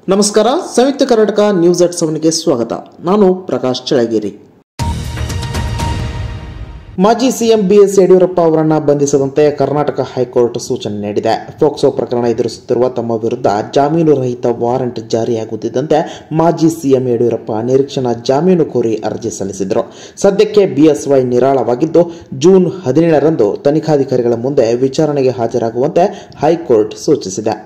ನಮಸ್ಕಾರ Samyukta Karnataka news at ಸೆವೆನ್ಗೆ ಸ್ವಾಗತ ನಾನು ಪ್ರಕಾಶ್ ಚಳಗೇರಿ ಮಾಜಿ ಸಿಎಂ ಬಿಎಸ್ ಯಡಿಯೂರಪ್ಪ ಅವರನ್ನ ಬಂಧಿಸದಂತೆ ಕರ್ನಾಟಕ ಹೈಕೋರ್ಟ್ ಸೂಚನೆ ನೀಡಿದೆ ಫೋಕ್ಸೋ ಪ್ರಕರಣ ಎದುರಿಸುತ್ತಿರುವ ತಮ್ಮ ವಿರುದ್ಧ ಜಾಮೀನು ರಹಿತ ವಾರೆಂಟ್ ಜಾರಿಯಾಗುತ್ತಿದ್ದಂತೆ ಮಾಜಿ ಸಿಎಂ ಯಡಿಯೂರಪ್ಪ ನಿರೀಕ್ಷಣಾ ಜಾಮೀನು ಕೋರಿ ಅರ್ಜಿ ಸಲ್ಲಿಸಿದರು ಸದ್ಯಕ್ಕೆ ಬಿಎಸ್ವೈ ನಿರಾಳವಾಗಿದ್ದು ಜೂನ್ ಹದಿನೇಳರಂದು ತನಿಖಾಧಿಕಾರಿಗಳ ಮುಂದೆ ವಿಚಾರಣೆಗೆ ಹಾಜರಾಗುವಂತೆ ಹೈಕೋರ್ಟ್ ಸೂಚಿಸಿದೆ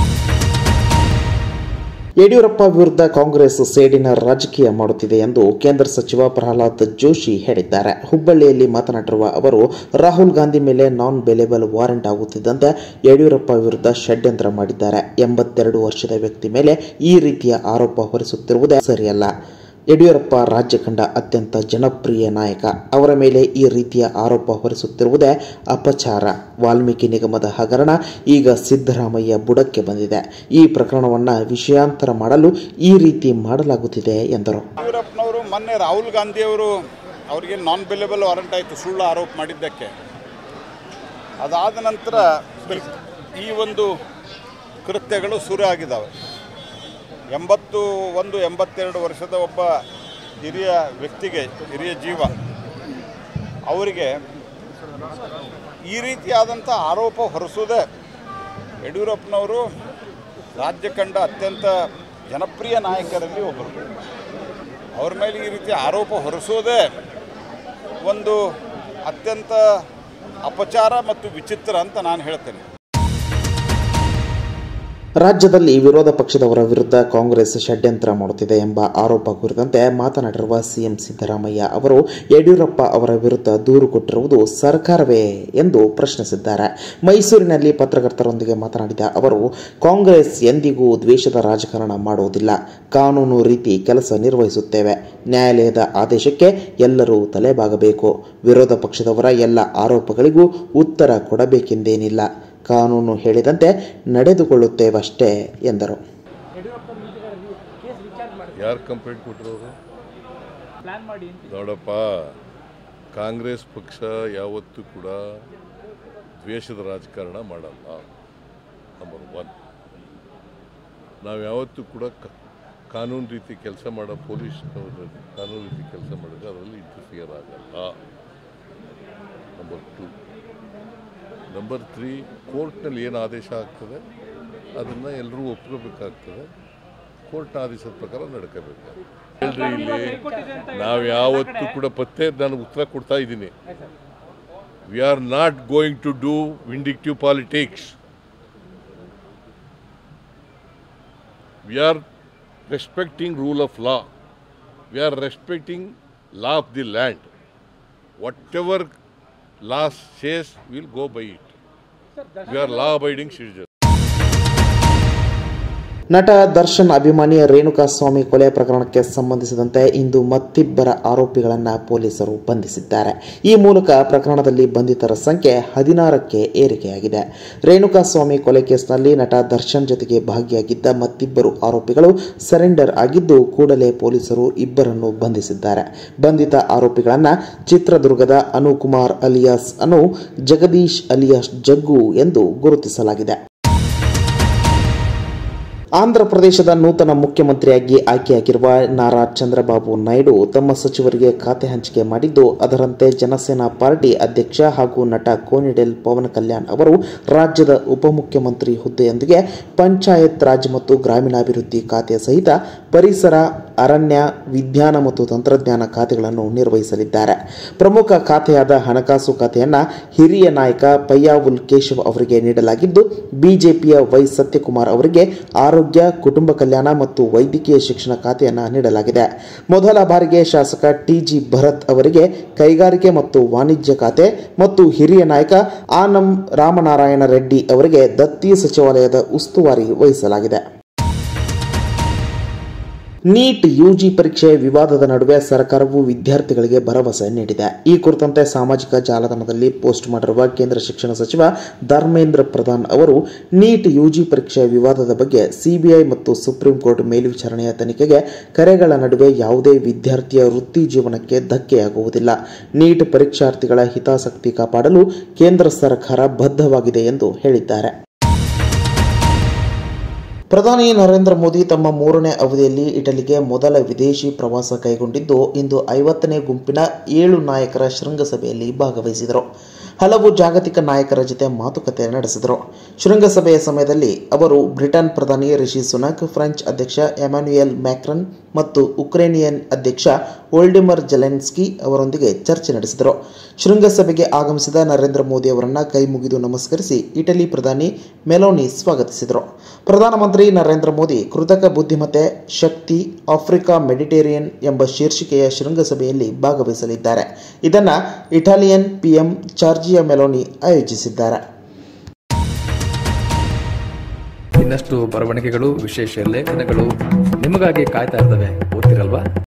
ಯಡಿಯೂರಪ್ಪ ವಿರುದ್ಧ ಕಾಂಗ್ರೆಸ್ ಸೇಡಿನ ರಾಜಕೀಯ ಮಾಡುತ್ತಿದೆ ಎಂದು ಕೇಂದ್ರ ಸಚಿವ ಪ್ರಹ್ಲಾದ್ ಜೋಶಿ ಹೇಳಿದ್ದಾರೆ ಹುಬ್ಬಳ್ಳಿಯಲ್ಲಿ ಮಾತನಾಡಿರುವ ಅವರು ರಾಹುಲ್ ಗಾಂಧಿ ಮೇಲೆ ನಾನ್ ಬೆಲೆಬಲ್ ವಾರೆಂಟ್ ಆಗುತ್ತಿದ್ದಂತೆ ಯಡಿಯೂರಪ್ಪ ವಿರುದ್ಧ ಷಡ್ಯಂತ್ರ ಮಾಡಿದ್ದಾರೆ ಎಂಬತ್ತೆರಡು ವರ್ಷದ ವ್ಯಕ್ತಿ ಮೇಲೆ ಈ ರೀತಿಯ ಆರೋಪ ಹೊರಿಸುತ್ತಿರುವುದೇ ಸರಿಯಲ್ಲ ಯಡಿಯೂರಪ್ಪ ರಾಜ್ಯ ಕಂಡ ಅತ್ಯಂತ ಜನಪ್ರಿಯ ನಾಯಕ ಅವರ ಮೇಲೆ ಈ ರೀತಿಯ ಆರೋಪ ಹೊರಿಸುತ್ತಿರುವುದೇ ಅಪಚಾರ ವಾಲ್ಮೀಕಿ ನಿಗಮದ ಹಗರಣ ಈಗ ಸಿದ್ದರಾಮಯ್ಯ ಬುಡಕ್ಕೆ ಬಂದಿದೆ ಈ ಪ್ರಕರಣವನ್ನು ವಿಷಯಾಂತರ ಮಾಡಲು ಈ ರೀತಿ ಮಾಡಲಾಗುತ್ತಿದೆ ಎಂದರು ಯಡಿಯೂರಪ್ಪನವರು ಮೊನ್ನೆ ರಾಹುಲ್ ಗಾಂಧಿಯವರು ಅವರಿಗೆ ನಾನ್ ಬೆಲೆಬಲ್ ವಾರಂಟ್ ಆಯಿತು ಸುಳ್ಳು ಆರೋಪ ಮಾಡಿದ್ದಕ್ಕೆ ಅದಾದ ನಂತರ ಈ ಒಂದು ಕೃತ್ಯಗಳು ಶುರು ಆಗಿದ್ದಾವೆ ಎಂಬತ್ತು ಒಂದು ಎಂಬತ್ತೆರಡು ವರ್ಷದ ಒಬ್ಬ ಹಿರಿಯ ವ್ಯಕ್ತಿಗೆ ಹಿರಿಯ ಜೀವ ಅವರಿಗೆ ಈ ರೀತಿಯಾದಂಥ ಆರೋಪ ಹೊರಿಸೋದೇ ಯಡಿಯೂರಪ್ಪನವರು ರಾಜ್ಯ ಕಂಡ ಅತ್ಯಂತ ಜನಪ್ರಿಯ ನಾಯಕರಲ್ಲಿ ಒಬ್ಬರು ಅವ್ರ ಮೇಲೆ ಈ ರೀತಿ ಆರೋಪ ಹೊರಿಸೋದೇ ಒಂದು ಅತ್ಯಂತ ಅಪಚಾರ ಮತ್ತು ವಿಚಿತ್ರ ಅಂತ ನಾನು ಹೇಳ್ತೇನೆ ರಾಜ್ಯದಲ್ಲಿ ವಿರೋಧ ಪಕ್ಷದವರ ವಿರುದ್ಧ ಕಾಂಗ್ರೆಸ್ ಷಡ್ಯಂತ್ರ ಮಾಡುತ್ತಿದೆ ಎಂಬ ಆರೋಪ ಕುರಿತಂತೆ ಮಾತನಾಡಿರುವ ಸಿಎಂ ಸಿದ್ದರಾಮಯ್ಯ ಅವರು ಯಡಿಯೂರಪ್ಪ ಅವರ ವಿರುದ್ಧ ದೂರು ಕೊಟ್ಟಿರುವುದು ಸರ್ಕಾರವೇ ಎಂದು ಪ್ರಶ್ನಿಸಿದ್ದಾರೆ ಮೈಸೂರಿನಲ್ಲಿ ಪತ್ರಕರ್ತರೊಂದಿಗೆ ಮಾತನಾಡಿದ ಅವರು ಕಾಂಗ್ರೆಸ್ ಎಂದಿಗೂ ದ್ವೇಷದ ರಾಜಕಾರಣ ಮಾಡುವುದಿಲ್ಲ ಕಾನೂನು ರೀತಿ ಕೆಲಸ ನಿರ್ವಹಿಸುತ್ತೇವೆ ನ್ಯಾಯಾಲಯದ ಆದೇಶಕ್ಕೆ ಎಲ್ಲರೂ ತಲೆಬಾಗಬೇಕು ವಿರೋಧ ಪಕ್ಷದವರ ಎಲ್ಲ ಆರೋಪಗಳಿಗೂ ಉತ್ತರ ಕೊಡಬೇಕೆಂದೇನಿಲ್ಲ ಕಾನೂನು ಹೇಳಿದಂತೆ ನಡೆದುಕೊಳ್ಳುತ್ತೇವಷ್ಟೇ ಎಂದರು ಯಾರು ಕಂಪ್ಲೇಂಟ್ ಕೊಟ್ಟಿರೋರು ಪ್ಲಾನ್ ಮಾಡಿ ಅಂತ ನೋಡಪ್ಪ ಕಾಂಗ್ರೆಸ್ ಪಕ್ಷ ಯಾವತ್ತೂ ಕೂಡ ದ್ವೇಷದ ರಾಜಕಾರಣ ಮಾಡಲ್ಲ ನಂಬರ್ ಒನ್ ನಾವು ಯಾವತ್ತೂ ಕೂಡ ಕ- ಕಾನೂನು ರೀತಿ ಕೆಲಸ ಮಾಡೋ ಪೊಲೀಸ್ ಕಾನೂನು ರೀತಿ ಕೆಲಸ ಮಾಡಿದ್ರೆ ಅದರಲ್ಲಿ ಇಂಟರ್ಫಿಯರ್ ಆಗಲ್ಲ ನಂಬರ್ ಟು ನಂಬರ್ ತ್ರೀ ಕೋರ್ಟ್ನಲ್ಲಿ ಏನು ಆದೇಶ ಆಗ್ತದೆ ಅದನ್ನು ಎಲ್ಲರೂ ಒಪ್ಕೋಬೇಕಾಗ್ತದೆ ಕೋರ್ಟ್ನ ಆದೇಶದ ಪ್ರಕಾರ ನಡ್ಕೋಬೇಕು ಹೇಳ್ರಿ ಇಲ್ಲಿ ನಾವು ಯಾವತ್ತೂ ಕೂಡ ಪತ್ತೆ ನಾನು ಉತ್ತರ ಕೊಡ್ತಾ ಇದ್ದೀನಿ we are not going to do vindictive politics we are respecting rule of law we are respecting law of the land whatever law says will go by it we are law abiding citizen ನಟ ದರ್ಶನ್ ಅಭಿಮಾನಿ ರೇಣುಕಾಸ್ವಾಮಿ ಕೊಲೆ ಪ್ರಕರಣಕ್ಕೆ ಸಂಬಂಧಿಸಿದಂತೆ ಇಂದು ಮತ್ತಿಬ್ಬರ ಆರೋಪಿಗಳನ್ನು ಪೊಲೀಸರು ಬಂಧಿಸಿದ್ದಾರೆ ಈ ಮೂಲಕ ಪ್ರಕರಣದಲ್ಲಿ ಬಂಧಿತರ ಸಂಖ್ಯೆ ಹದಿನಾರಕ್ಕೆ ಏರಿಕೆಯಾಗಿದೆ ರೇಣುಕಾಸ್ವಾಮಿ ಕೊಲೆ ಕೇಸ್ನಲ್ಲಿ ನಟ ದರ್ಶನ್ ಜೊತೆಗೆ ಭಾಗಿಯಾಗಿದ್ದ ಮತ್ತಿಬ್ಬರು ಆರೋಪಿಗಳು ಸರೆಂಡರ್ ಆಗಿದ್ದು ಕೂಡಲೇ ಪೊಲೀಸರು ಇಬ್ಬರನ್ನು ಬಂಧಿಸಿದ್ದಾರೆ ಬಂಧಿತ ಆರೋಪಿಗಳನ್ನು ಚಿತ್ರದುರ್ಗದ ಅನುಕುಮಾರ್ ಅಲಿಯಾಸ್ ಅನು ಜಗದೀಶ್ ಅಲಿಯಾಸ್ ಜಗ್ಗು ಎಂದು ಗುರುತಿಸಲಾಗಿದೆ ಆಂಧ್ರ ಪ್ರದೇಶದ ನೂತನ ಮುಖ್ಯಮಂತ್ರಿಯಾಗಿ ಆಯ್ಕೆಯಾಗಿರುವ ನಾರಾ ಚಂದ್ರಬಾಬು ನಾಯ್ಡು ತಮ್ಮ ಸಚಿವರಿಗೆ ಖಾತೆ ಹಂಚಿಕೆ ಮಾಡಿದ್ದು ಅದರಂತೆ ಜನಸೇನಾ ಪಾರ್ಟಿ ಅಧ್ಯಕ್ಷ ಹಾಗೂ ನಟ ಕೋನಿಡೆಲ್ ಪವನ್ ಕಲ್ಯಾಣ್ ಅವರು ರಾಜ್ಯದ ಉಪಮುಖ್ಯಮಂತ್ರಿ ಹುದ್ದೆಯೊಂದಿಗೆ ಪಂಚಾಯತ್ ರಾಜ್ ಮತ್ತು ಗ್ರಾಮೀಣಾಭಿವೃದ್ಧಿ ಖಾತೆ ಸಹಿತ ಪರಿಸರ ಅರಣ್ಯ ವಿಜ್ಞಾನ ಮತ್ತು ತಂತ್ರಜ್ಞಾನ ಖಾತೆಗಳನ್ನು ನಿರ್ವಹಿಸಲಿದ್ದಾರೆ ಪ್ರಮುಖ ಖಾತೆಯಾದ ಹಣಕಾಸು ಖಾತೆಯನ್ನು ಹಿರಿಯ ನಾಯಕ ಪಯ್ಯಾವುಲ್ ಕೇಶವ್ ಅವರಿಗೆ ನೀಡಲಾಗಿದ್ದು ಬಿಜೆಪಿಯ ವೈ ಸತ್ಯಕುಮಾರ್ ಅವರಿಗೆ ಆರೋಗ್ಯ ಕುಟುಂಬ ಕಲ್ಯಾಣ ಮತ್ತು ವೈದ್ಯಕೀಯ ಶಿಕ್ಷಣ ಖಾತೆಯನ್ನು ನೀಡಲಾಗಿದೆ ಮೊದಲ ಬಾರಿಗೆ ಶಾಸಕ ಟಿಜಿ ಭರತ್ ಅವರಿಗೆ ಕೈಗಾರಿಕೆ ಮತ್ತು ವಾಣಿಜ್ಯ ಖಾತೆ ಮತ್ತು ಹಿರಿಯ ನಾಯಕ ಆನಂ ರಾಮನಾರಾಯಣ ರೆಡ್ಡಿ ಅವರಿಗೆ ದತ್ತಿ ಸಚಿವಾಲಯದ ಉಸ್ತುವಾರಿ ವಹಿಸಲಾಗಿದೆ ನೀಟ್ ಯುಜಿ ಪರೀಕ್ಷೆ ವಿವಾದದ ನಡುವೆ ಸರ್ಕಾರವು ವಿದ್ಯಾರ್ಥಿಗಳಿಗೆ ಭರವಸೆ ನೀಡಿದೆ ಈ ಕುರಿತಂತೆ ಸಾಮಾಜಿಕ ಜಾಲತಾಣದಲ್ಲಿ ಪೋಸ್ಟ್ ಮಾಡಿರುವ ಕೇಂದ್ರ ಶಿಕ್ಷಣ ಸಚಿವ ಧರ್ಮೇಂದ್ರ ಪ್ರಧಾನ್ ಅವರು ನೀಟ್ ಯುಜಿ ಪರೀಕ್ಷೆ ವಿವಾದದ ಬಗ್ಗೆ ಸಿಬಿಐ ಮತ್ತು ಸುಪ್ರೀಂ ಕೋರ್ಟ್ ಮೇಲ್ವಿಚಾರಣೆಯ ತನಿಖೆಗೆ ಕರೆಗಳ ನಡುವೆ ಯಾವುದೇ ವಿದ್ಯಾರ್ಥಿಯ ವೃತ್ತಿ ಜೀವನಕ್ಕೆ ಧಕ್ಕೆಯಾಗುವುದಿಲ್ಲ ನೀಟ್ ಪರೀಕ್ಷಾರ್ಥಿಗಳ ಹಿತಾಸಕ್ತಿ ಕಾಪಾಡಲು ಕೇಂದ್ರ ಸರ್ಕಾರ ಬದ್ಧವಾಗಿದೆ ಎಂದು ಹೇಳಿದ್ದಾರೆ ಪ್ರಧಾನಿ ನರೇಂದ್ರ ಮೋದಿ ತಮ್ಮ ಮೂರನೇ ಅವಧಿಯಲ್ಲಿ ಇಟಲಿಗೆ ಮೊದಲ ವಿದೇಶಿ ಪ್ರವಾಸ ಕೈಗೊಂಡಿದ್ದು ಇಂದು ಐವತ್ತನೇ ಗುಂಪಿನ ಏಳು ನಾಯಕರ ಶೃಂಗಸಭೆಯಲ್ಲಿ ಭಾಗವಹಿಸಿದರು ಹಲವು ಜಾಗತಿಕ ನಾಯಕರ ಜೊತೆ ಮಾತುಕತೆ ನಡೆಸಿದರು ಶೃಂಗಸಭೆಯ ಸಮಯದಲ್ಲಿ ಅವರು ಬ್ರಿಟನ್ ಪ್ರಧಾನಿ ರಿಷಿ ಸುನಕ್ ಫ್ರೆಂಚ್ ಅಧ್ಯಕ್ಷ ಎಮ್ಯಾನ್ಯುಯಲ್ ಮ್ಯಾಕ್ರನ್ ಮತ್ತು ಉಕ್ರೇನಿಯನ್ ಅಧ್ಯಕ್ಷ ವೋಲ್ಡಿಮರ್ ಜೆಲೆನ್ಸ್ಕಿ ಅವರೊಂದಿಗೆ ಚರ್ಚೆ ನಡೆಸಿದರು ಶೃಂಗಸಭೆಗೆ ಆಗಮಿಸಿದ ನರೇಂದ್ರ ಮೋದಿ ಅವರನ್ನ ಕೈ ಮುಗಿದು ನಮಸ್ಕರಿಸಿ ಇಟಲಿ ಪ್ರಧಾನಿ ಮೆಲೋನಿ ಸ್ವಾಗತಿಸಿದರು ಪ್ರಧಾನಮಂತ್ರಿ ನರೇಂದ್ರ ಮೋದಿ ಕೃತಕ ಬುದ್ಧಿಮತ್ತೆ ಶಕ್ತಿ ಆಫ್ರಿಕಾ ಮೆಡಿಟೇರಿಯನ್ ಎಂಬ ಶೀರ್ಷಿಕೆಯ ಶೃಂಗಸಭೆಯಲ್ಲಿ ಭಾಗವಹಿಸಲಿದ್ದಾರೆ ಇದನ್ನು ಇಟಾಲಿಯನ್ ಪಿಎಂ ಚಾರ್ಜಿಯಾ ಮೆಲೋನಿ ಆಯೋಜಿಸಿದ್ದಾರೆ ಇನ್ನಷ್ಟು ಬರವಣಿಗೆಗಳು ವಿಶೇಷ ಲೇಖನಗಳು ನಿಮಗಾಗಿ ಕಾಯ್ತಾ ಇರ್ತವೆ ಓದ್ತಿರಲ್ವಾ